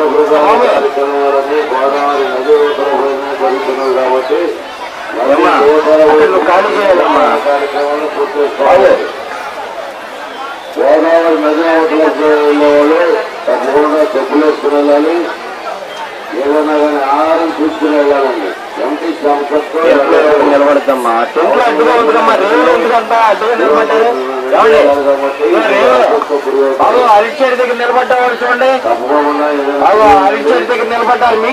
బృందాల కార్యక్రమాలన్నీ గోదావరి నది ఉత్తర భోజనం జరుగుతున్నది కాబట్టి నది అమ్మా, యువతల అక్కడ నువ్వు ఖాళీ చేయాలమ్మా. కార్యక్రమాలు పూర్తి చేసుకోవాలి గోదావరి నది అవతల వెళ్ళే వాళ్ళు తప్పకుండా చెప్పులు వేసుకుని వెళ్ళాలి ఏదైనా కానీ ఆహారం తీసుకుని వెళ్ళాలండి ఎంటీ సంపత్తో ఎప్పుడు ఎవరు నిలబడతామ్మా టెంట్లో అడ్డుగా ఉంటుందమ్మా రేవులు ఎందుకంతా అడ్డుగా నిలబడ్డారు ఏమండి ఇదిగో రేవు బాబు అరిచేటి దగ్గర నిలబడ్డారు చూడండి తప్పకుండా ఏదైనా బాబు అరిచేటి దగ్గర నిలబడ్డారు మీ